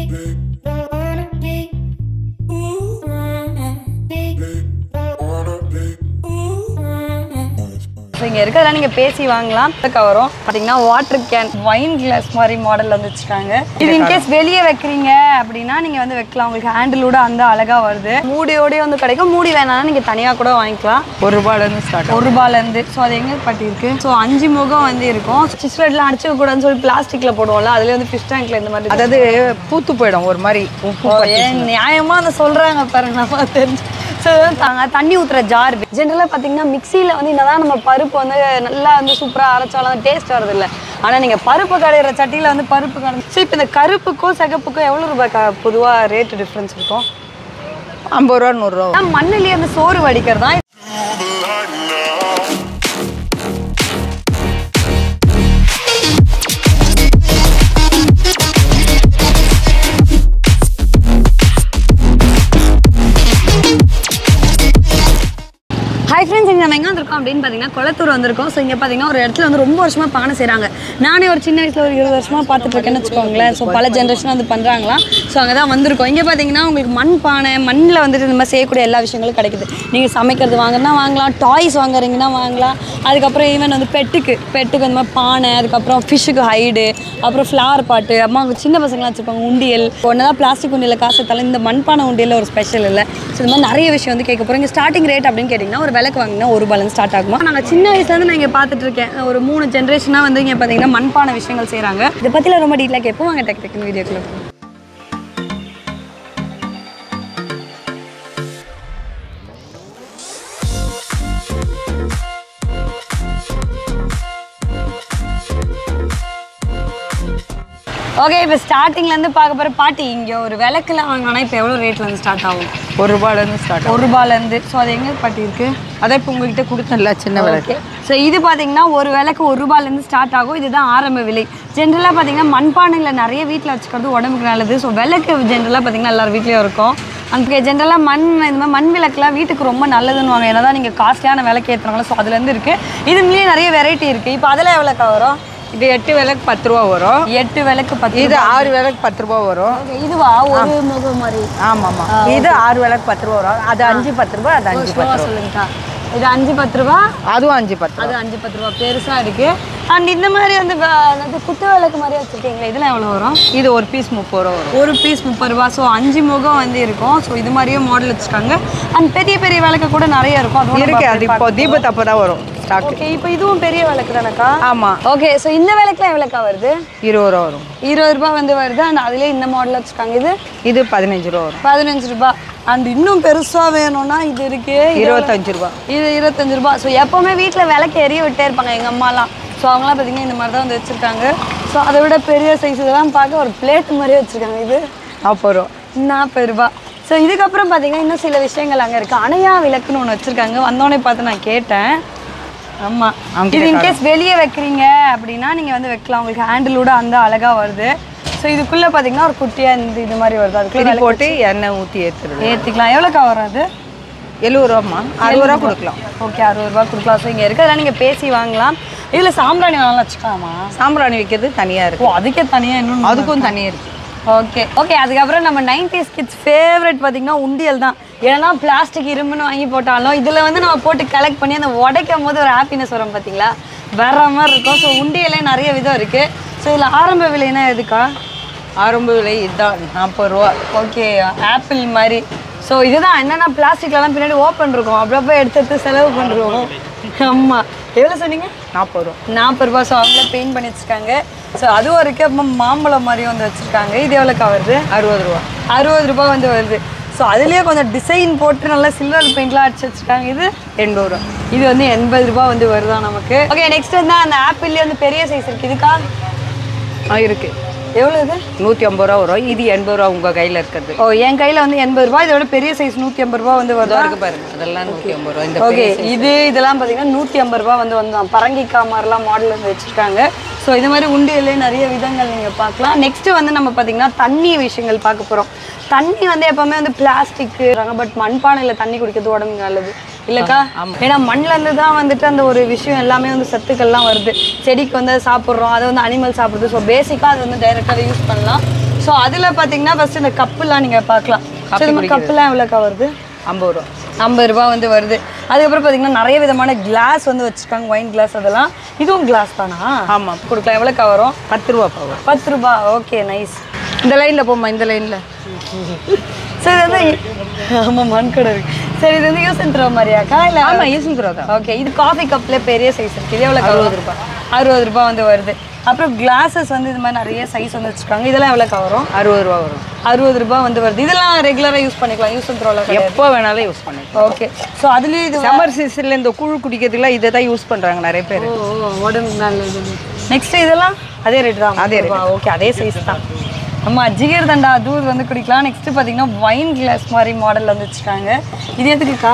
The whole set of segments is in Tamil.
ஸோ இங்கே இருக்கிறதெல்லாம் நீங்கள் பேசி வாங்கலாம் இதுக்கு வரும் பார்த்தீங்கன்னா வாட்டர் கேன் வைன் கிளாஸ் மாதிரி மாடல் வந்து வச்சுருக்காங்க இது இன்கேஸ் வெளியே வைக்கிறீங்க அப்படின்னா நீங்கள் வந்து வைக்கலாம் உங்களுக்கு ஹேண்டிலோட அந்த அழகாக வருது மூடியோடய வந்து கிடைக்கும் மூடி வேணாலும் நீங்கள் தனியாக கூட வாங்கிக்கலாம் ஒரு ரூபாயிலேருந்து ஸ்டார்ட் ஒரு ரூபாயிலேருந்து ஸோ அது எங்கே பட்டிருக்கு ஸோ அஞ்சு முகம் வந்து இருக்கும் சிஸ்லெட்லாம் அடிச்சுக்க கூடாதுன்னு சொல்லி பிளாஸ்டிக்கில் போடுவோம்ல அதுலேயே வந்து ஃபிஷ் டேங்க்ல இந்த மாதிரி அதாவது பூத்து போயிடும் ஒரு மாதிரி உப்பு ஓ, ஏன் நியாயமா அதை சொல்றாங்க பாருங்க நம்ம தெரிஞ்சு ஸோ தாங்க தண்ணி ஊத்துற ஜார் ஜென்ரலாக பார்த்தீங்கன்னா மிக்சியில் வந்து என்னதான் நம்ம பருப்பு வந்து நல்லா வந்து சூப்பராக அரைச்சாலும் டேஸ்ட் வரது இல்லை ஆனால் நீங்கள் பருப்பு கடையிற சட்டியில் வந்து பருப்பு கடை ஸோ இப்போ இந்த கருப்புக்கும் சிகப்புக்கும் எவ்வளோ ரூபாய் க பொதுவாக ரேட்டு டிஃப்ரென்ஸ் இருக்கும் ஐம்பது ரூபா நூறுரூவா ஆனால் மண்ணிலேயே அந்த சோறு வடிக்கிறது தான் ஹாய் ஃப்ரெண்ட்ஸ் இங்கே நம்ம எங்கே வந்திருக்கோம் அப்படின்னு பார்த்தீங்கன்னா குளத்தூர் வந்திருக்கோம் ஸோ இங்கே பார்த்தீங்கன்னா ஒரு இடத்துல வந்து ரொம்ப வருஷமாக பானை செய்கிறாங்க நானே ஒரு சின்ன வயசில் ஒரு இருபது வருஷமாக பார்த்துட்டு இருக்கேன்னு வச்சுக்கோங்களேன் ஸோ பல ஜென்ரேஷன் வந்து பண்ணுறாங்களா ஸோ அங்கே தான் வந்திருக்கோம் இங்கே பார்த்தீங்கன்னா உங்களுக்கு மண் பானை மண்ணில் வந்துட்டு இந்த மாதிரி செய்யக்கூடிய எல்லா விஷயங்களும் கிடைக்குது நீங்கள் சமைக்கிறது வாங்குறதுனா வாங்கலாம் டாய்ஸ் வாங்குறீங்கன்னா வாங்கலாம் அதுக்கப்புறம் ஈவன் வந்து பெட்டுக்கு பெட்டுக்கு இந்த மாதிரி பானை அதுக்கப்புறம் ஃபிஷ்ஷுக்கு ஹைடு அப்புறம் ஃப்ளவர் பாட்டு அம்மா அவங்க சின்ன பசங்களாம் வச்சுருப்பாங்க உண்டியல் ஒன்று தான் பிளாஸ்டிக் உண்டியல் காசு தலை இந்த மண்பானை உண்டியலில் ஒரு ஸ்பெஷல் இல்லை ஸோ இந்த மாதிரி நிறைய விஷயம் வந்து கேட்க போகிறோம் இங்கே ஸ்டார்டிங் ரேட் அப்படின்னு கேட்டிங்கன்னா ஒரு விலைக்கு வாங்கினா ஒரு பலன் ஸ்டார்ட் ஆகுமா நாங்கள் சின்ன வயசுலேருந்து நான் இங்கே பார்த்துட்டு இருக்கேன் ஒரு மூணு ஜென்ரேஷனாக வந்து இங்கே பார்த்தீங்கன்னா மண்பானை விஷயங்கள் செய்கிறாங்க இதை பற்றிலாம் ரொம்ப டீட்டெயிலாக கேட்போம் வாங்க டெக் டெக்னு வீடியோக்குள்ள போகலாம். ஓகே இப்போ ஸ்டார்டிங்லேருந்து பார்க்க போகிற பாட்டி இங்கே ஒரு விளக்குலாம் வாங்கினா இப்போ எவ்வளோ ரேட்லேருந்து ஸ்டார்ட் ஆகும் ஒரு ரூபாயிலேருந்து ஸ்டார்ட் ஒரு ரூபாலேருந்து ஸோ அது எங்கே பாட்டி இருக்குது அதை இப்போ உங்ககிட்ட கொடுத்தேன்ல சின்ன விளக்கு ஸோ இது பார்த்தீங்கன்னா ஒரு விலைக்கு ஒரு ரூபாயிலேருந்து ஸ்டார்ட் ஆகும் இதுதான் ஆரம்ப விலை ஜென்ரலாக பார்த்தீங்கன்னா மண்பானையில் நிறைய வீட்டில் வச்சுக்கிறது உடம்புக்கு நல்லது ஸோ விளக்கு ஜென்ரலாக பார்த்தீங்கன்னா எல்லார் வீட்லேயும் இருக்கும் அங்கே ஜென்ரலாக மண் இந்த மாதிரி மண் விளக்குலாம் வீட்டுக்கு ரொம்ப நல்லதுன்னு வாங்க ஏன்னா நீங்கள் காஸ்ட்லியான விளக்கு ஏற்றுறாங்களோ ஸோ அதுலேருந்து இருக்குது இதுலேயே நிறைய வெரைட்டி இருக்குது இப்போ அதில் எவ்வளோக்கா வரும் இது எட்டு விளக்கு பத்து ரூபா வரும் எட்டு விளக்கு பத்து இது ஆறு விளக்கு பத்து ரூபா வரும் Okay, இதுவா ஒரு முகம் மாதிரி ஆமாம் ஆமாம் இது ஆறு விளக்கு பத்து ரூபா வரும் அது அஞ்சு பத்து ரூபா அது அஞ்சு ஸ்லோவாக பத்து ரூபா சொல்லுங்கக்கா இது அஞ்சு பத்து ரூபா அதுவும் அஞ்சு பத்து ரூபா அது அஞ்சு பத்து ரூபா பெருசா இருக்கு அண்ட் இந்த மாதிரி வந்து வ- அது குத்து விளக்கு மாதிரி வச்சிருக்கீங்களா இதெல்லாம் எவ்வளோ வரும் இது ஒரு பீஸ் முப்பது ரூபா வரும் ஒரு பீஸ் முப்பது ரூபா ஸோ அஞ்சு முகம் வந்து இருக்கும் ஸோ இது மாதிரியே மாடல் வச்சிருக்காங்க அண்ட் பெரிய பெரிய விளக்கு கூட நிறைய இருக்கும் அதுவும் இருக்கு அது இப்போ தீபத்தப்போ தான் வரும் ஸ்டாக் ஓகே இப்போ இதுவும் பெரிய விளக்கு தானக்கா ஆமாம் ஓகே ஸோ இந்த விளக்குலாம் எவ்வளோக்கா வருது இருபது ரூபா வரும் இருபது ரூபாய் வந்து வருது அண்ட் அதுலேயே இந்த மாடல் வச்சிருக்காங்க இது இது பதினஞ்சு ரூபா வரும் பதினஞ்சு ரூபாய் அண்ட் இன்னும் பெருசா வேணும்னா இது இருக்கு இது இருபத்தஞ்சு ரூபா இது இருபத்தஞ்சு ரூபாய் ஸோ எப்போவுமே வீட்டில் விளக்கு எரிய விட்டே இருப்பாங்க எங்கள் அம்மாலாம் ஸோ அவங்களாம் பார்த்தீங்கன்னா இந்த மாதிரி தான் வந்து வச்சுருக்காங்க ஸோ அதை விட பெரிய சைஸ் இதெல்லாம் பார்க்க ஒரு பிளேட் மாதிரியே வச்சுருக்காங்க இது நாற்பது ரூபா நாற்பது ரூபாய் ஸோ இதுக்கப்புறம் பார்த்தீங்கன்னா இன்னும் சில விஷயங்கள் அங்கே இருக்குது அணையா விளக்குன்னு ஒன்று வச்சுருக்காங்க வந்தோடனே பார்த்து நான் கேட்டேன் ஆமாம் அவங்க இது இன்கேஸ் வெளியே வைக்கிறீங்க அப்படின்னா நீங்கள் வந்து வைக்கலாம் உங்களுக்கு ஹேண்டிலோட அந்த அழகாக வருது ஸோ இதுக்குள்ளே பார்த்தீங்கன்னா ஒரு குட்டியாக இந்த இது மாதிரி வருது அதுக்குள்ளே திரி போட்டு எண்ணெய் ஊற்றி ஏற்றுறது ஏற்றிக்கலாம் எவ்வளோக்கா வரும் அது எழுபது ரூபாம்மா அறுபது ரூபா கொடுக்கலாம் ஓகே அறுபது ரூபா கொடுக்கலாம் ஸோ இங்கே இருக்கிறதெல்லாம் நீங்கள் பேசி வாங்கலாம் இதில் சாம்பிராணி வேணாலும் வச்சுக்கலாமா சாம்பிராணி வைக்கிறது தனியாக ஓ இருக்கு அதுக்கே தனியாக இன்னும் அதுக்கும் தனியாக இருக்கு ஓகே ஓகே அதுக்கப்புறம் நம்ம நைன்டிஸ் கிட்ஸ் ஃபேவரட் பார்த்தீங்கன்னா உண்டியல் தான் ஏன்னா பிளாஸ்டிக் இரும்புன்னு வாங்கி போட்டாலும் இதில் வந்து நம்ம போட்டு கலெக்ட் பண்ணி அந்த உடைக்கும் போது ஒரு ஹாப்பினஸ் வரும் பார்த்தீங்களா வேற மாதிரி இருக்கும் ஸோ உண்டியலே நிறைய விதம் இருக்குது ஸோ இதில் ஆரம்ப விலைனா எதுக்கா ஆரம்ப விலை இதுதான் நாற்பது ரூபா ஓகே ஆப்பிள் மாதிரி ஸோ இதுதான் என்னென்னா பிளாஸ்டிக்லலாம் பின்னாடி ஓப்பன் இருக்கும் அப்பப்போ எடுத்து எடுத்து செலவு பண்ணுறோம் ஆமாம் எவ்வளோ சொன்னீங்க நாற்பது ரூபா நாற்பது ரூபா ஸோ அவங்களே பெயிண்ட் பண்ணி வச்சுருக்காங்க ஸோ அதுவும் இருக்குது அப்புறம் மாம்பழம் மாதிரியும் வந்து வச்சுருக்காங்க இது எவ்வளோக்கா வருது அறுபது ரூபா அறுபது ரூபாய் வந்து வருது ஸோ அதுலேயே கொஞ்சம் டிசைன் போட்டு நல்லா சில்வர் பெயிண்ட்லாம் அடிச்சு வச்சுருக்காங்க இது எண்பது ரூபா இது வந்து எண்பது ரூபாய் வந்து வருதா நமக்கு ஓகே நெக்ஸ்ட் வந்து அந்த ஆப்பிள்லேயே வந்து பெரிய சைஸ் இருக்குது இதுக்கா ஆ இருக்கு எவ்வளோ இது நூற்றி ஐம்பது ரூபா வரும் இது எண்பது ரூபா உங்கள் கையில் இருக்கிறது ஓ என் கையில் வந்து எண்பது ரூபாய் இதோட பெரிய சைஸ் நூற்றி ஐம்பது ரூபா வந்து வருதா இருக்கு பாருங்க அதெல்லாம் நூற்றி ஐம்பது ரூபா இந்த ஓகே இது இதெல்லாம் பார்த்தீங்கன்னா நூற்றி ஐம்பது ரூபா வந்து வந்தான் பரங்கிக்காய் மாதிரிலாம் மாடல் வந்து வச்சுருக்காங்க ஸோ இது மாதிரி உண்டியல்லே நிறைய விதங்கள் நீங்கள் பார்க்கலாம் நெக்ஸ்ட்டு வந்து நம்ம பார்த்தீங்கன்னா தண்ணி விஷயங்கள் பார்க்க போகிறோம் தண்ணி வந்து எப்போவுமே வந்து பிளாஸ்டிக்கு பட் மண்பானையில் தண்ணி குடிக்கிறது உடம்புக்கு நல்லது இல்லைக்கா ஏன்னா மண்ணுல இருந்து தான் வந்துட்டு அந்த ஒரு விஷயம் எல்லாமே வந்து சத்துக்கள்லாம் வருது செடிக்கு வந்து அதை சாப்பிட்றோம் அதை வந்து அனிமல் சாப்பிடுது ஸோ பேசிக்காக அது வந்து டைரெக்டாக யூஸ் பண்ணலாம் ஸோ ஸோ அதில் பார்த்தீங்கன்னா ஃபர்ஸ்ட் இந்த கப்புலாம் நீங்கள் பார்க்கலாம் ஸோ இந்த மாதிரி கப்புலாம் எவ்வளோக்கா வருது ஐம்பது ரூபா ஐம்பது ரூபாய் வந்து வருது அதுக்கப்புறம் பார்த்தீங்கன்னா நிறைய விதமான கிளாஸ் வந்து வச்சுருக்காங்க ஒயின் கிளாஸ் அதெல்லாம் இதுவும் கிளாஸ் தானா ஆமாம் கொடுக்கலாம் எவ்வளோக்கா வரும் பத்து ரூபா பவர் பத்து ரூபா ஓகே நைஸ் இந்த லைனில் போம்மா இந்த லைனில் சரி இது வந்து ஆமாம் மண் கடை இருக்கு சரி இது வந்து யூஸ் த்ரோ மாதிரியாக்கா இல்லை ஆமாம் யூஸ் தான் ஓகே இது காஃபி கப்பில் பெரிய சைஸ் இருக்குது இது எவ்வளோ அறுபது ரூபாய் அறுபது ரூபாய் வந்து வருது அப்புறம் கிளாஸஸ் வந்து இது மாதிரி நிறைய சைஸ் வந்து வச்சுருக்காங்க இதெல்லாம் எவ்வளோக்கா வரும் அறுபது ரூபா வரும் அறுபது ரூபாய் வந்து வருது இதெல்லாம் ரெகுலராக யூஸ் பண்ணிக்கலாம் யூஸ் த்ரோவில் கிடையாது எப்போ வேணாலும் யூஸ் பண்ணிக்கலாம் ஓகே ஸோ அதுலேயும் இது சம்மர் சீசனில் இந்த குழு குடிக்கிறதுக்குலாம் இதை தான் யூஸ் பண்ணுறாங்க நிறைய பேர் ஓ ஓ, உடம்புக்கு நல்லது நெக்ஸ்ட் இதெல்லாம் அதே ரேட் தான் அதே ரேட் ஓகே அதே சைஸ் தான் நம்ம ஜிகர் தண்டா தூர் வந்து குடிக்கலாம் நெக்ஸ்ட் பார்த்தீங்கன்னா வைன் கிளாஸ் மாதிரி மாடல் வந்து வச்சுருக்காங்க இது எதுக்குக்கா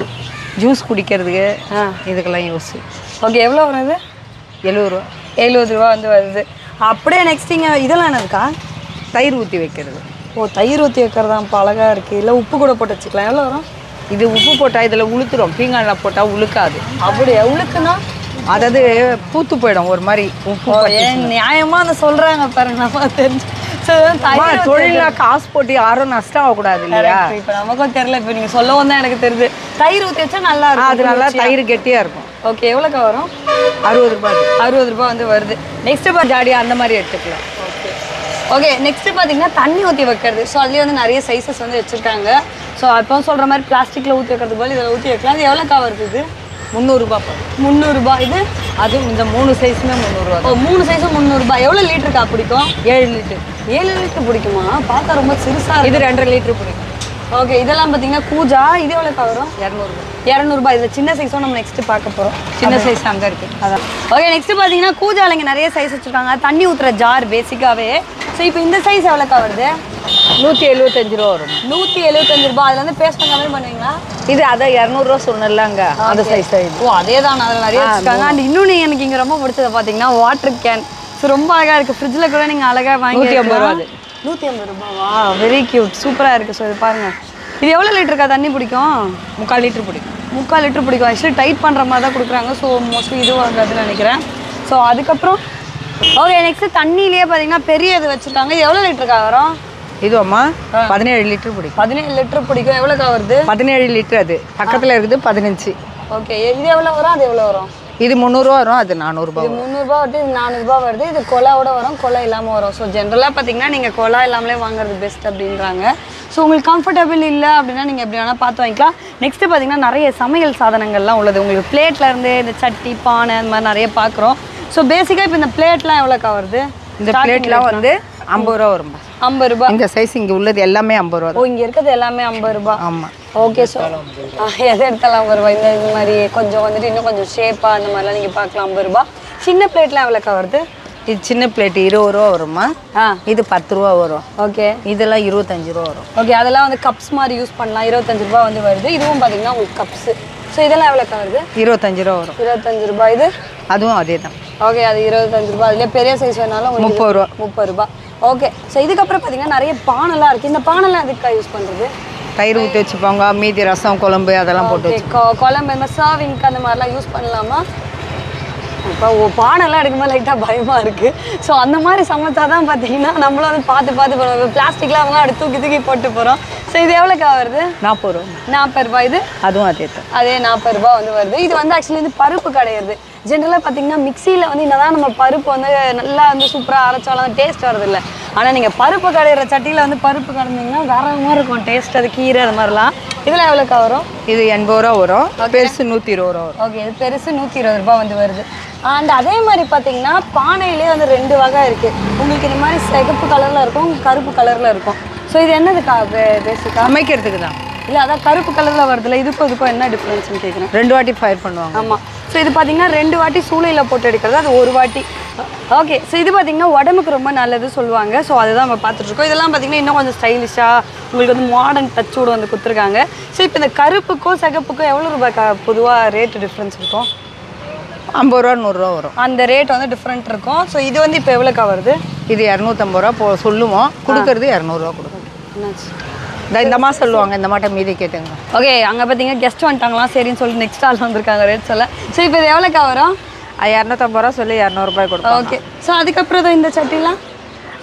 ஜூஸ் குடிக்கிறதுக்கு ஆ இதுக்கெல்லாம் யூஸ் ஓகே எவ்வளோ வருது எழுபது ரூபா எழுபது ரூபா வந்து வருது அப்படியே நெக்ஸ்ட் இங்கே இதெல்லாம் என்னதுக்கா தயிர் ஊற்றி வைக்கிறது ஓ தயிர் ஊற்றி வைக்கிறதான் அழகா இருக்குது இல்லை உப்பு கூட போட்டு வச்சுக்கலாம் எவ்வளோ வரும் இது உப்பு போட்டால் இதில் உளுத்துரும் பீங்கானில் போட்டால் உளுக்காது அப்படியே எவ்வளோக்குன்னா அதாவது பூத்து போயிடும் ஒரு மாதிரி உப்பு ஓ ஏன் நியாயமாக அதை சொல்கிறாங்க பாருங்க நம்ம தெரிஞ்சு ஸோ அம்மா, தொழில்னா காசு போட்டு யாரும் நஷ்டம் ஆகக்கூடாது இல்லையா இப்போ நமக்கும் தெரியல இப்போ நீங்கள் சொல்லவும் தான் எனக்கு தெரியுது தயிர் ஊற்றி வச்சா நல்லா ஆ, இருக்கும் அது நல்லா தயிர் கெட்டியாக இருக்கும் ஓகே எவ்வளோக்கா வரும் அறுபது ரூபாய் அறுபது ரூபாய் வந்து வருது நெக்ஸ்ட் ஜாடியாக அந்த மாதிரி எடுத்துக்கலாம் ஓகே ஓகே நெக்ஸ்ட் பார்த்தீங்கன்னா தண்ணி ஊற்றி வைக்கிறது ஸோ அதுலேயே வந்து நிறைய சைஸஸ் வந்து வச்சுருக்காங்க ஸோ அப்போ சொல்கிற மாதிரி பிளாஸ்டிக்கில் ஊற்றி வைக்கிறது போல இதில் ஊற்றி வைக்கலாம் அது எவ்வளோக்கா வருது இது முந்நூறுரூபா முந்நூறுரூபா இது அதுவும் இந்த மூணு சைஸுமே முந்நூறுரூவா ஓ மூணு சைஸும் முந்நூறுபா எவ்வளோ லிட்டருக்கா பிடிக்கும் ஏழு லிட்டர் ஏழு லிட்டர் பிடிக்குமா பார்த்தா ரொம்ப சிறுசாக இது இருக்கு ரெண்டரை லிட்டர் பிடிக்கும் ஓகே இதெல்லாம் பார்த்தீங்கன்னா கூஜா இது எவ்வளோக்கா வரும் இரநூறுபா இரநூறுபா இதில் சின்ன சைஸும் நம்ம நெக்ஸ்ட் பார்க்க போகிறோம் சின்ன சைஸ் அங்கே இருக்குது அதான் ஓகே நெக்ஸ்ட் பார்த்தீங்கன்னா கூஜால இங்கே நிறைய சைஸ் வச்சுருக்காங்க தண்ணி ஊற்றுற ஜார் பேசிக்காகவே ஸோ இப்போ இந்த சைஸ் எவ்வளோக்கா வருது நூற்றி எழுபத்தஞ்சு ரூபா வரும் நூற்றி எழுபத்தஞ்சு ரூபாய் அதில் வந்து பேஸ்ட் கம்மி பண்ணுவீங்களா இது அதை இரநூறுவா சொன்னல அங்கே அந்த சைஸ் இது ஓ அதே தான் அதில் நிறைய வச்சுருக்காங்க அண்ட் இன்னொன்று எனக்கு இங்கே ரொம்ப பிடிச்சது பார்த்தீங்கன்னா வாட்டர் கேன் ஸோ ரொம்ப அழகாக இருக்குது ஃப்ரிட்ஜில் கூட நீங்கள் அழகாக வாங்கி நூற்றி ஐம்பது ரூபா அது. நூற்றி ஐம்பது ரூபாவா வெரி க்யூட் சூப்பராக இருக்குது ஸோ இது பாருங்கள் இது எவ்வளோ லிட்டருக்கா தண்ணி பிடிக்கும் முக்கால் லிட்டர் பிடிக்கும் முக்கால் லிட்டர் பிடிக்கும் ஆக்சுவலி டைட் பண்ணுற மாதிரி தான் கொடுக்குறாங்க ஸோ மோஸ்ட்லி இது வாங்காதுன்னு நினைக்கிறேன் ஸோ அதுக்கப்புறம் ஓகே நெக்ஸ்ட் தண்ணியிலேயே பார்த்தீங்கன்னா பெரிய இது வச்சுருக்காங்க இது எவ்வளோ லிட்டருக்கா வரும் இது அம்மா பதினேழு லிட்டர் பிடிக்கும் பதினேழு லிட்டர் பிடிக்கும் எவ்வளோக்கா வருது பதினேழு லிட்டர் அது பக்கத்தில் இருக்குது பதினஞ்சு ஓகே இது எவ்வளோ வரும் அது எவ்வளோ வரும் இது முந்நூறுரூவா வரும் அது நானூறுபா இது முந்நூறுபா வருது இது நானூறுபா வருது இது கொலாவோட வரும் கொலா இல்லாமல் வரும் ஸோ ஜென்ரலாக பார்த்தீங்கன்னா நீங்கள் கொலா இல்லாமலே வாங்குறது பெஸ்ட் அப்படின்றாங்க ஸோ உங்களுக்கு கம்ஃபர்டபுள் இல்லை அப்படின்னா நீங்கள் எப்படி வேணால் பார்த்து வாங்கிக்கலாம் நெக்ஸ்ட்டு பார்த்தீங்கன்னா நிறைய சமையல் சாதனங்கள்லாம் உள்ளது உங்களுக்கு பிளேட்ல இருந்து இந்த சட்டி பானை அந்த மாதிரி நிறைய பார்க்குறோம் ஸோ பேசிக்காக இப்போ இந்த பிளேட்லாம் எவ்வளோக்கா வருது இந்த பிளேட்லாம் வந்து ஐம்பது ரூபா வரும் ஐம்பது ரூபாய் இந்த சைஸ் இங்கே உள்ளது எல்லாமே ஐம்பது ரூபா ஓ இங்கே இருக்கிறது எல்லாமே ஐம்பது ரூபாய் ஆமாம் ஓகே ஸோ எது எடுத்தாலும் ஐம்பது ரூபாய் இந்த இது மாதிரி கொஞ்சம் வந்துட்டு இன்னும் கொஞ்சம் ஷேப்பாக அந்த மாதிரிலாம் நீங்கள் பார்க்கலாம் ஐம்பது ரூபாய் சின்ன பிளேட்லாம் எவ்வளோக்கா வருது இது சின்ன பிளேட் இருபது ரூபா வருமா ஆ இது பத்து ரூபா வரும் ஓகே இதெல்லாம் இருபத்தஞ்சு ரூபா வரும் ஓகே அதெல்லாம் வந்து கப்ஸ் மாதிரி யூஸ் பண்ணலாம் இருபத்தஞ்சு ரூபாய் வந்து வருது இதுவும் பார்த்தீங்கன்னா உங்களுக்கு கப்ஸு ஸோ இதெல்லாம் எவ்வளோக்கா வருது இருபத்தஞ்சு ரூபா வரும் இருபத்தஞ்சு ரூபாய் இது அதுவும் அதே தான் ஓகே அது இருபத்தஞ்சு ரூபாய் அதுலேயே பெரிய சைஸ் வேணாலும் உங்களுக்கு முப்பது ரூபா முப்பது ரூபாய் ஓகே ஸோ இதுக்கப்புறம் பார்த்தீங்கன்னா நிறைய பானைலாம் இருக்குது இந்த பானைலாம் எதுக்கா யூஸ் பண்ணுறது தயிர் ஊற்றி வச்சுப்பாங்க மீதி ரசம் குழம்பு அதெல்லாம் போட்டு ஓகே குழம்பு இந்த சர்விங்க்கு அந்த மாதிரிலாம் யூஸ் பண்ணலாமா இப்போ ஓ பானைலாம் எடுக்கும்போது லைட்டாக பயமாக இருக்குது ஸோ அந்த மாதிரி சமைச்சா தான் பார்த்தீங்கன்னா நம்மளும் வந்து பார்த்து பார்த்து பண்ணுவோம் இப்போ பிளாஸ்டிக்லாம் அவங்க அடுத்து தூக்கி தூக்கி போட்டு போகிறோம் ஸோ இது எவ்வளோக்கா வருது நாற்பது ரூபா நாற்பது ரூபாய் இது அதுவும் அதே தான் அதே நாற்பது ரூபாய் வந்து வருது இது வந்து ஆக்சுவலி வந்து பருப்பு கடையிறது ஜென்ரலாக பார்த்தீங்கன்னா மிக்சியில் வந்து என்னதான் நம்ம பருப்பு வந்து நல்லா வந்து சூப்பராக அரைச்சாலும் டேஸ்ட் வரதில்லை ஆனால் நீங்கள் பருப்பு கடையிற சட்டியில் வந்து பருப்பு கடைஞ்சிங்கன்னா வேற மாதிரி இருக்கும் டேஸ்ட் அது கீரை அது மாதிரிலாம் இதில் எவ்வளோக்கா வரும் இது எண்பது ரூபா வரும் பெருசு நூற்றி இருபது ரூபா வரும் ஓகே இது பெருசு நூற்றி இருபது ரூபாய் வந்து வருது அண்ட் அதே மாதிரி பார்த்தீங்கன்னா பானையிலே வந்து ரெண்டு வகை இருக்குது உங்களுக்கு இந்த மாதிரி சிகப்பு கலரில் இருக்கும் கருப்பு கலரில் இருக்கும் ஸோ இது என்னதுக்கா பேசிக்கா சமைக்கிறதுக்கு தான் இல்லை அதான் கருப்பு கலரில் வருதுல்ல இதுக்கும் இதுக்கும் என்ன டிஃப்ரென்ஸ்னு கேட்குறேன் ரெண்டு வாட்டி ஃபயர் பண்ணுவாங்க ஆமாம் ஸோ இது பார்த்தீங்கன்னா ரெண்டு வாட்டி சூளையில் போட்டு எடுக்கிறது அது ஒரு வாட்டி ஓகே ஸோ இது பார்த்தீங்கன்னா உடம்புக்கு ரொம்ப நல்லது சொல்லுவாங்க ஸோ அதுதான் நம்ம பார்த்துட்ருக்கோம் இதெல்லாம் பார்த்தீங்கன்னா இன்னும் கொஞ்சம் ஸ்டைலிஷாக உங்களுக்கு வந்து மாடர்ன் டச்சோடு வந்து கொடுத்துருக்காங்க ஸோ இப்போ இந்த கருப்புக்கும் சிகப்புக்கும் எவ்வளோ ரூபாய் பொதுவாக ரேட்டு டிஃப்ரென்ஸ் இருக்கும் ஐம்பது ரூபா நூறுரூவா வரும் அந்த ரேட் வந்து டிஃப்ரெண்ட் இருக்கும் ஸோ இது வந்து இப்போ எவ்வளோக்கா வருது இது இரநூத்தம்பது ரூபா போ சொல்லுவோம் கொடுக்கறது இரநூறுவா கொடுக்கணும் என்னாச்சு இந்த இந்த மாதிரி சொல்லுவாங்க இந்த மாட்டை மீதி கேட்டுங்க ஓகே அங்கே பார்த்தீங்கன்னா கெஸ்ட் வந்துட்டாங்களாம் சரின்னு சொல்லிட்டு நெக்ஸ்ட் ஆள் வந்திருக்காங்க ரேட் சொல்ல ஸோ இப்போ இது எவ்வளோக்கா வரும் அது இரநூத்தம்பது ரூபா சொல்லி இரநூறுபாய் கொடுப்போம் ஓகே ஸோ அதுக்கப்புறம் இதோ இந்த சட்டிலாம்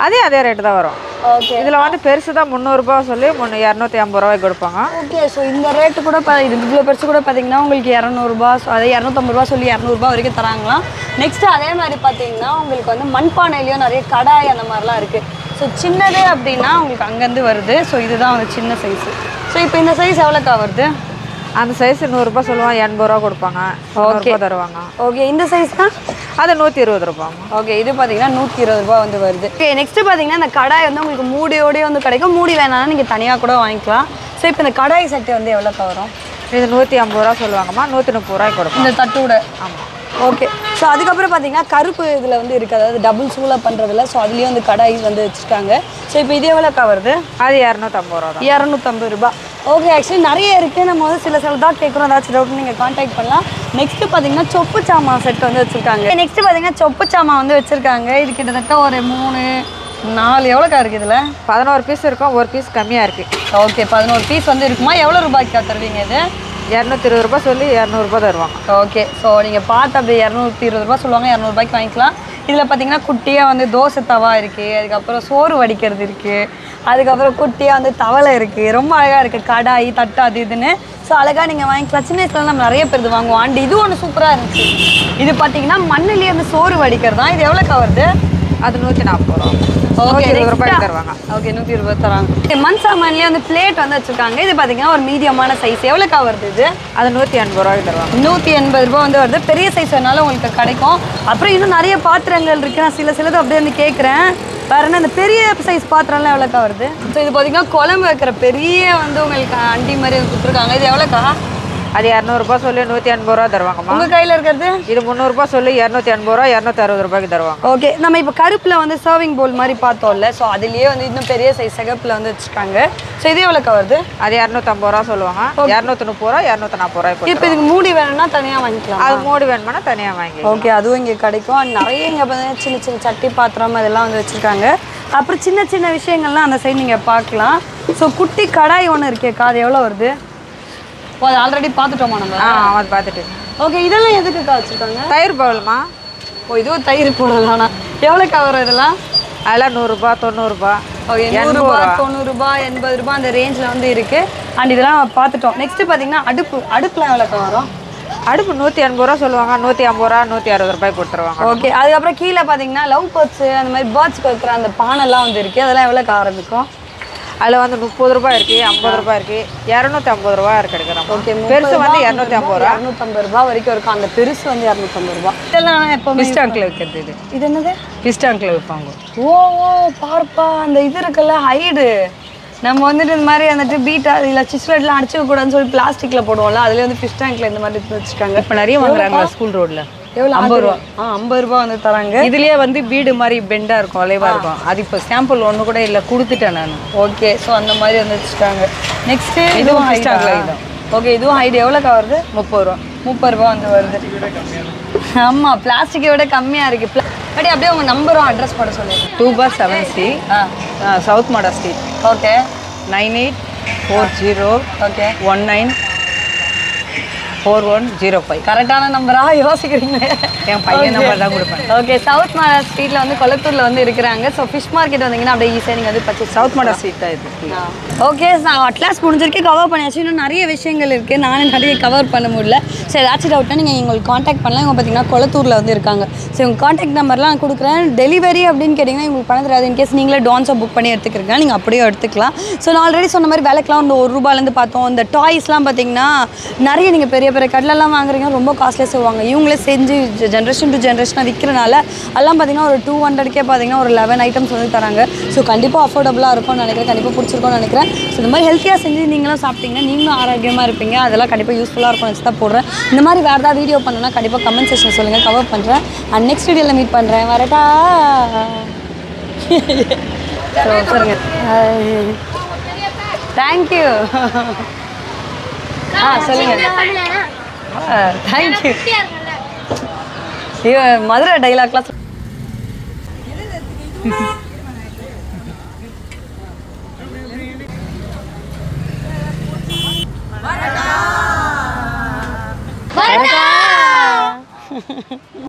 அதே அதே ரேட்டு தான் வரும் ஓகே இதில் வந்து பெருசு தான் முந்நூறுரூபா சொல்லி முந்நூ இரநூத்தி ஐம்பது ரூபாய்க்கு கொடுப்பாங்க ஓகே ஸோ இந்த ரேட்டு கூட இப்போ இது இவ்வளோ பெருசு கூட பார்த்தீங்கன்னா உங்களுக்கு இரநூறுபா அதே இரநூத்தம்பது ரூபா சொல்லி இரநூறுபா வரைக்கும் தராங்களாம் நெக்ஸ்ட் அதே மாதிரி பார்த்தீங்கன்னா உங்களுக்கு வந்து மண்பானையிலையும் நிறைய கடாய் அந்த மாதிரிலாம் இருக்குது ஸோ சின்னது அப்படின்னா உங்களுக்கு அங்கேருந்து வருது ஸோ இதுதான் வந்து சின்ன சைஸு ஸோ இப்போ இந்த சைஸ் எவ்வளோக்கா வருது அந்த சைஸ் நூறுரூபா சொல்லுவாங்க எண்பது ரூபா கொடுப்பாங்க ஓகே தருவாங்க ஓகே இந்த சைஸ் தான் அது நூற்றி இருபது ரூபாங்க ஓகே இது பார்த்தீங்கன்னா நூற்றி இருபது ரூபா வந்து வருது ஓகே நெக்ஸ்ட் பார்த்தீங்கன்னா இந்த கடாய் வந்து உங்களுக்கு மூடியோடய வந்து கிடைக்கும் மூடி வேணாலும் நீங்கள் தனியாக கூட வாங்கிக்கலாம் ஸோ இப்போ இந்த கடாய் செட்டு வந்து எவ்வளோக்கா வரும் இது நூற்றி ஐம்பது ரூபா சொல்லுவாங்கம்மா நூற்றி முப்பது ரூபாய்க்கு கொடுப்போம் இந்த தட்டோட ஆமாம் ஓகே ஸோ அதுக்கப்புறம் பார்த்தீங்கன்னா கருப்பு இதில் வந்து இருக்குது அதாவது டபுள் சூளை பண்ணுறதுல ஸோ அதுலேயும் வந்து கடாய் வந்து வச்சுருக்காங்க ஸோ இப்போ இது எவ்வளோக்கா வருது அது இரநூத்தம்பது ரூபா தான் இரநூத்தம்பது ரூபாய் ஓகே ஆக்சுவலி நிறைய இருக்குது நம்ம வந்து சில சில தான் கேட்குறோம் ஏதாச்சும் டவுட் நீங்கள் காண்டாக்ட் பண்ணலாம் நெக்ஸ்ட்டு பார்த்தீங்கன்னா சொப்பு சாமான் செட் வந்து வச்சுருக்காங்க நெக்ஸ்ட்டு பார்த்தீங்கன்னா சொப்பு சாமான் வந்து வச்சுருக்காங்க இது கிட்டத்தட்ட ஒரு மூணு நாலு எவ்வளோக்கா இருக்குது இதில் பதினோரு பீஸ் இருக்கும் ஒரு பீஸ் கம்மியாக இருக்குது ஓகே பதினோரு பீஸ் வந்து இருக்குமா எவ்வளோ ரூபாய்க்கா தருவீங்க இது இரநூத்தி இருபது ரூபா சொல்லி இரநூறுபா தருவாங்க ஓகே ஸோ நீங்கள் பார்த்து அப்படி இரநூத்தி இருபது ரூபா சொல்லுவாங்க இரநூறுபாய்க்கு வாங்கிக்கலாம் இதில் பார்த்தீங்கன்னா குட்டியாக வந்து தோசை தவா இருக்குது அதுக்கப்புறம் சோறு வடிக்கிறது இருக்குது அதுக்கப்புறம் குட்டியாக வந்து தவளை இருக்குது ரொம்ப அழகாக இருக்குது கடாய் தட்டு அது இதுன்னு ஸோ அழகாக நீங்கள் வாங்கிக்கலாம் சின்ன வயசுல நம்ம நிறைய பேர் இது வாங்குவோம் அண்ட் இது ஒன்று சூப்பராக இருந்துச்சு இது பார்த்தீங்கன்னா மண்ணுலேயே வந்து சோறு வடிக்கிறது தான் இது எவ்வளோக்கா வருது அது நூற்றி நாற்பது ரூபா நூற்றி இருபது ரூபாய்க்கு தருவாங்க ஓகே நூற்றி இருபது தராங்க மண் சாமான்லேயே வந்து பிளேட் வந்து வச்சுருக்காங்க இது பார்த்தீங்கன்னா ஒரு மீடியமான சைஸ் எவ்வளோக்கா வருது இது அது நூற்றி எண்பது ரூபாய்க்கு தருவாங்க நூற்றி எண்பது ரூபா வந்து வருது பெரிய சைஸ் வேணாலும் உங்களுக்கு கிடைக்கும் அப்புறம் இன்னும் நிறைய பாத்திரங்கள் இருக்குது நான் சில சிலது அப்படியே வந்து கேட்குறேன் வேற என்ன இந்த பெரிய சைஸ் பாத்திரம்லாம் எவ்வளோக்கா வருது ஸோ இது பார்த்தீங்கன்னா குழம்பு வைக்கிற பெரிய வந்து உங்களுக்கு அண்டி மாதிரி கொடுத்துருக்காங்க இது எவ்வளோக்கா அது இரநூறுபா சொல்லி நூற்றி எண்பது ரூபா தருவாங்கம்மா உங்கள் கையில் இருக்கிறது இது முந்நூறுபா சொல்லி இரநூத்தி எண்பது ரூபா இரநூத்தி அறுபது ரூபாய்க்கு தருவாங்க ஓகே நம்ம இப்போ கருப்பில் வந்து சர்விங் போல் மாதிரி பார்த்தோம்ல ஸோ அதுலேயே வந்து இன்னும் பெரிய சைஸ் சிகப்பில் வந்து வச்சுருக்காங்க ஸோ இது எவ்வளோக்கா வருது அது இரநூத்தம்பது ரூபா சொல்லுவாங்க இரநூத்தி முப்பது ரூபா இரநூத்தி நாற்பது ரூபாய்க்கு இப்போ இதுக்கு மூடி வேணும்னா தனியாக வாங்கிக்கலாம் அது மூடி வேணுமானா தனியாக வாங்கி ஓகே அதுவும் இங்கே கிடைக்கும் And நிறைய இங்கே பார்த்தீங்கன்னா சின்ன சின்ன சட்டி பாத்திரம் அதெல்லாம் வந்து வச்சுருக்காங்க அப்புறம் சின்ன சின்ன விஷயங்கள்லாம் அந்த சைடு நீங்கள் பார்க்கலாம் ஸோ குட்டி கடாய் ஒன்று இருக்கேக்கா அது எவ்வளோ வருது ஓ அது ஆல்ரெடி பார்த்துட்டோமா நம்ம ஆ அது பார்த்துட்டு ஓகே இதெல்லாம் எதுக்குக்கா வச்சுருக்காங்க தயிர் பவுல்மா ஓ இதுவும் தயிர் போடலாம்னா எவ்வளோக்கா வரும் இதெல்லாம் அதெல்லாம் நூறுரூபா தொண்ணூறுரூபா ஓகே நூறுரூபா தொண்ணூறுரூபா எண்பது ரூபாய் அந்த ரேஞ்சில் வந்து இருக்குது அண்ட் இதெல்லாம் நம்ம பார்த்துட்டோம் நெக்ஸ்ட்டு பார்த்தீங்கன்னா அடுப்பு அடுப்புலாம் எவ்வளோக்கா வரும் அடுப்பு நூற்றி எண்பது ரூபா சொல்லுவாங்க நூற்றி ஐம்பது ரூபா நூற்றி அறுபது ரூபாய்க்கு கொடுத்துருவாங்க ஓகே அதுக்கப்புறம் கீழே பார்த்தீங்கன்னா லவ் பேர்ட்ஸ் அந்த மாதிரி பேர்ட்ஸ்க்கு வைக்கிற அந்த பானைலாம் வந்து இருக்குது அதெல்லாம் எவ்வளோக்கா ஆரம்பிக்கும் அதில் வந்து முப்பது ரூபாய் இருக்கு ஐம்பது ரூபாய் இருக்கு இரநூத்தி ஐம்பது ரூபாய் இருக்கு எடுக்கிறோம் ஓகே பெருசு வந்து இரநூத்தி ஐம்பது ரூபா இரநூத்தம்பது ரூபா வரைக்கும் இருக்கும் அந்த பெருசு வந்து இரநூத்தம்பது ரூபா இதெல்லாம் எப்போவுமே பிஸ்டாங்கில் வைக்கிறது இது இது என்னது பிஸ்டாங்கில் வைப்பாங்க ஓ ஓ பார்ப்பா அந்த இது இருக்குல்ல ஹைடு நம்ம வந்துட்டு இந்த மாதிரி வந்துட்டு பீட்டா இல்லை சிஸ்லெட்லாம் அடிச்சுக்க கூடாதுன்னு சொல்லி பிளாஸ்டிக்கில் போடுவோம்ல அதுலேயே வந்து ஃபிஷ் டேங்க்ல இந்த மாதிரி எடுத்து வச்சுருக்காங்க இப்போ நிறைய வாங்குறாங்க ஸ்கூல் ரோட்ல எவ்வளோ ஐம்பது ரூபா ஆ ஐம்பது ரூபா வந்து தராங்க இதுலயே வந்து வீடு மாதிரி பெண்டா இருக்கும் வளைவா இருக்கும் அது இப்போ சாம்பிள் ஒன்று கூட இல்லை கொடுத்துட்டேன் நான் ஓகே ஸோ அந்த மாதிரி வந்து வச்சுருக்காங்க நெக்ஸ்ட்டு இதுவும் இதுவும் fish tank ல ஹைட் ஓகே இதுவும் ஹைட் எவ்வளோக்கா வருது முப்பது ரூபா முப்பது ரூபா வந்து வருது ஆமாம் பிளாஸ்டிக்கை விட கம்மியாக இருக்குது பட் அப்படியே உங்கள் நம்பரும் அட்ரஸ் போட சொல்லிடுங்க டூ பார் செவன் சி ஆ south Mada street okay nine eight four zero okay one nine four one zero five கரெக்டான நம்பரா யோசிக்கிறீங்க என் பையன் நம்பர் தான் கொடுப்பேன் ஓகே சவுத் மாடா ஸ்ட்ரீட்டில் வந்து கொளத்தூரில் வந்து இருக்கிறாங்க ஸோ ஃபிஷ் மார்க்கெட் வந்தீங்கன்னா அப்படியே ஈஸியாக நீங்கள் வந்து பர்ச்சேஸ் சவுத் மாடா ஸ்ட்ரீட் தான் இது ஓகே நான் அட்லாஸ் முடிஞ்சிருக்கு கவர் பண்ணியாச்சு இன்னும் நிறைய விஷயங்கள் இருக்குது நானும் நிறைய கவர் பண்ண முடியல ஸோ ஏதாச்சும் டவுட்னா நீங்கள் எங்களுக்கு காண்டாக்ட் பண்ணலாம் இவங்க பார்த்தீங்கன்னா கொளத்தூரில் வந்து இருக்காங்க ஸோ இவங்க காண்டாக்ட் நம்பர்லாம் நான் கொடுக்குறேன் டெலிவரி அப்படின்னு கேட்டிங்கன்னா உங்களுக்கு பணம் தெரியாது இன்கேஸ் நீங்களே டான்ஸை புக் பண்ணி எடுத்துக்கிறீங்க நீங்கள் அப்படியே எடுத்துக்கலாம் ஸோ நான் ஆல்ரெடி சொன்ன மாதிரி விலைக்கெலாம் வந்து ஒரு ரூபாயிலேருந்து பார்த்தோம் இந்த டாய்ஸ்லாம் பார்த்தீங்கன்னா நிறைய நீங்கள் பெரிய பெரிய கடலெல்லாம் வாங்குறீங்க ரொம்ப காஸ்ட்லியாக சொல்லுவாங்க இவங்களே செஞ்சு ஜென்ரேஷன் டு ஜென்ரேஷனாக விற்கிறனால எல்லாம் பார்த்தீங்கன்னா ஒரு டூ ஹண்ட்ரட்கே பார்த்தீங்கன்னா ஒரு லெவன் ஐட்டம்ஸ் வந்து தராங்க ஸோ கண்டிப்பாக அஃபோர்டபுளாக இருக்கும்னு நினைக்கிறேன் கண்டிப்பாக பிடிச்சிருக்கும்னு நினைக்கிறேன் ஸோ இந்த மாதிரி ஹெல்த்தியாக செஞ்சு நீங்களும் சாப்பிட்டீங்கன்னா நீங்களும் ஆரோக்கியமாக இருப்பீங்க அதெல்லாம் கண்டிப்பாக யூஸ்ஃபுல்லாக இருக்கும் வச்சு தான் போடுறேன் இந்த மாதிரி வேறு ஏதாவது வீடியோ பண்ணணும்னா கண்டிப்பாக கமெண்ட் செக்ஷன் சொல்லுங்கள் கவர் பண்ணுறேன் அண்ட் நெக்ஸ்ட் வீடியோவில் மீட் பண்ணுறேன் வரட்டா ஸோ சொல்லுங்க தேங்க்யூ ஆ சொல்லுங்கள் தேங்க்யூ ஐயோ மதுரை டைலாக்லாம் சொல்